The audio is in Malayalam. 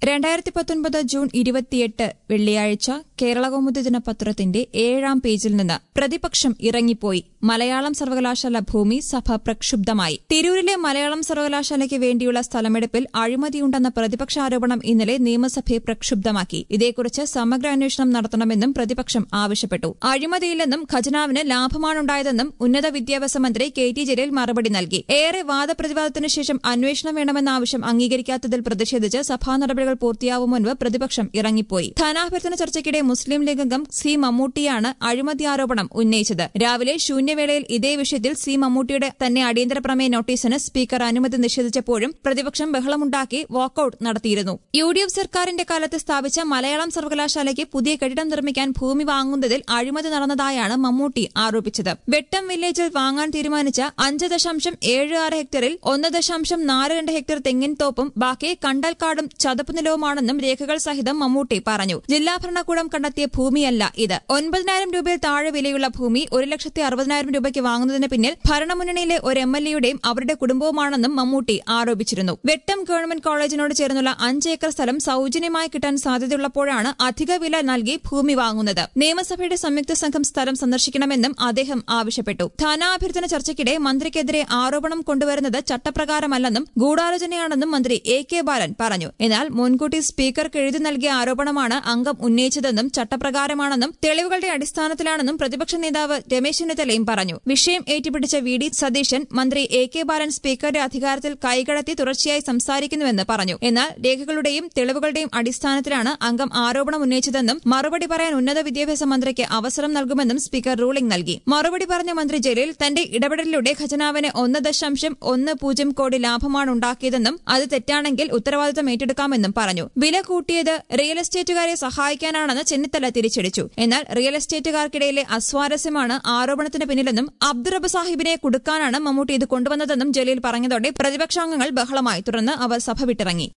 രണ്ടായിരത്തി പത്തൊൻപത് ജൂൺ ഇരുപത്തിയെട്ട് വെള്ളിയാഴ്ച കേരളകൗമുദി ദിനപത്രത്തിന്റെ ഏഴാം പേജിൽ നിന്ന് പ്രതിപക്ഷം ഇറങ്ങിപ്പോയി മലയാളം സർവകലാശാല ഭൂമി സഭ പ്രക്ഷുബ്ധമായി തിരൂരിലെ മലയാളം സർവകലാശാലയ്ക്ക് വേണ്ടിയുള്ള സ്ഥലമെടുപ്പിൽ അഴിമതിയുണ്ടെന്ന പ്രതിപക്ഷ ആരോപണം ഇന്നലെ നിയമസഭയെ പ്രക്ഷുബ്ധമാക്കി ഇതേക്കുറിച്ച് സമഗ്ര അന്വേഷണം നടത്തണമെന്നും പ്രതിപക്ഷം ആവശ്യപ്പെട്ടു അഴിമതിയില്ലെന്നും ഖജനാവിന് ലാഭമാണുണ്ടായതെന്നും ഉന്നത വിദ്യാഭ്യാസ മന്ത്രി കെ ടി ജലീൽ മറുപടി നൽകി ഏറെ വാദപ്രതിവാദത്തിനു ശേഷം അന്വേഷണം വേണമെന്ന ആവശ്യം അംഗീകരിക്കാത്തതിൽ പ്രതിഷേധിച്ച് സഭാ നടപടികൾ പൂർത്തിയാവും മുൻപ് പ്രതിപക്ഷം ഇറങ്ങിപ്പോയി സ്ഥാനാഭ്യർത്ഥന ചർച്ചയ്ക്കിടെ മുസ്ലിം ലീഗ് അംഗം സി മമ്മൂട്ടിയാണ് അഴിമതി ആരോപണം ഉന്നയിച്ചത് രാവിലെ ശൂന്യവേളയിൽ ഇതേ വിഷയത്തിൽ സി മമ്മൂട്ടിയുടെ തന്നെ അടിയന്തര പ്രമേയ നോട്ടീസിന് സ്പീക്കർ അനുമതി നിഷേധിച്ചപ്പോഴും പ്രതിപക്ഷം ബഹളമുണ്ടാക്കി വാക്കൌട്ട് നടത്തിയിരുന്നു യു ഡി എഫ് സർക്കാരിന്റെ കാലത്ത് സ്ഥാപിച്ച മലയാളം സർവകലാശാലയ്ക്ക് പുതിയ കെട്ടിടം നിർമ്മിക്കാൻ ഭൂമി വാങ്ങുന്നതിൽ അഴിമതി നടന്നതായാണ് മമ്മൂട്ടി ആരോപിച്ചത് വെട്ടം വില്ലേജിൽ വാങ്ങാൻ തീരുമാനിച്ച അഞ്ച് ദശാംശം ഏഴ് ആറ് ഹെക്ടറിൽ ഒന്ന് ദശാംശം നാല് രണ്ട് ഹെക്ടർ തെങ്ങിൻ തോപ്പും ബാക്കി കണ്ടൽക്കാടും ചതുപ്പ് നിലവുമാണെന്നും രേഖകൾ സഹിതം മമ്മൂട്ടി പറഞ്ഞു ജില്ലാ ഭരണകൂടം കണ്ടെത്തിയ ഭൂമിയല്ല ഇത് ഒൻപതിനായിരം രൂപയിൽ താഴെ വിലയുള്ള ഭൂമി ഒരു ലക്ഷത്തി അറുപതിനായിരം രൂപയ്ക്ക് വാങ്ങുന്നതിന് പിന്നിൽ ഭരണമുന്നണിയിലെ ഒരു എം എൽ എയുടെയും അവരുടെ കുടുംബവുമാണെന്നും മമ്മൂട്ടി ആരോപിച്ചിരുന്നു വെട്ടം ഗവൺമെന്റ് കോളേജിനോട് ചേർന്നുള്ള അഞ്ച് ഏക്കർ സ്ഥലം സൌജന്യമായി കിട്ടാൻ സാധ്യതയുള്ളപ്പോഴാണ് അധിക വില നൽകി ഭൂമി വാങ്ങുന്നത് നിയമസഭയുടെ സംയുക്ത സംഘം സ്ഥലം സന്ദർശിക്കണമെന്നും അദ്ദേഹം ആവശ്യപ്പെട്ടു സ്ഥാനാഭ്യർത്ഥന ചർച്ചയ്ക്കിടെ മന്ത്രിക്കെതിരെ ആരോപണം കൊണ്ടുവരുന്നത് ചട്ടപ്രകാരമല്ലെന്നും ഗൂഢാലോചനയാണെന്നും മന്ത്രി എ കെ ബാലൻ പറഞ്ഞു എന്നാൽ മുൻകൂട്ടി സ്പീക്കർക്ക് എഴുതി നൽകിയ ആരോപണമാണ് അംഗം ഉന്നയിച്ചതെന്നും ചട്ടപ്രകാരമാണെന്നും തെളിവുകളുടെ അടിസ്ഥാനത്തിലാണെന്നും പ്രതിപക്ഷ നേതാവ് രമേശ് ചെന്നിത്തലയും പറഞ്ഞു വിഷയം ഏറ്റുപിടിച്ച വി ഡി സതീശൻ മന്ത്രി എ കെ ബാലൻ സ്പീക്കറുടെ അധികാരത്തിൽ കൈകടത്തി തുടർച്ചയായി സംസാരിക്കുന്നുവെന്ന് പറഞ്ഞു എന്നാൽ രേഖകളുടെയും തെളിവുകളുടെയും അടിസ്ഥാനത്തിലാണ് അംഗം ആരോപണം ഉന്നയിച്ചതെന്നും മറുപടി പറയാൻ ഉന്നത വിദ്യാഭ്യാസ മന്ത്രിക്ക് അവസരം നൽകുമെന്നും സ്പീക്കർ റൂളിംഗ് നൽകി മറുപടി പറഞ്ഞ മന്ത്രി ജലീൽ തന്റെ ഇടപെടലിലൂടെ ഖജനാവിന് ഒന്ന് ദശാംശം ഒന്ന് പൂജ്യം കോടി ലാഭമാണ് ഉണ്ടാക്കിയതെന്നും അത് തെറ്റാണെങ്കിൽ ഉത്തരവാദിത്തം ഏറ്റെടുക്കാമെന്നും പറഞ്ഞു വില കൂട്ടിയത് റിയൽ എസ്റ്റേറ്റുകാരെ സഹായിക്കാനാണെന്ന് ചെന്നിത്തല തിരിച്ചടിച്ചു എന്നാൽ റിയൽ എസ്റ്റേറ്റുകാർക്കിടയിലെ അസ്വാരസ്യമാണ് ആരോപണത്തിന് പിന്നിലെന്നും അബ്ദുറബ് സാഹിബിനെ കുടുക്കാനാണ് മമ്മൂട്ടി ഇത് കൊണ്ടുവന്നതെന്നും ജലീൽ പറഞ്ഞതോടെ പ്രതിപക്ഷാംഗങ്ങൾ ബഹളമായി തുടർന്ന് അവർ സഭ വിട്ടിറങ്ങി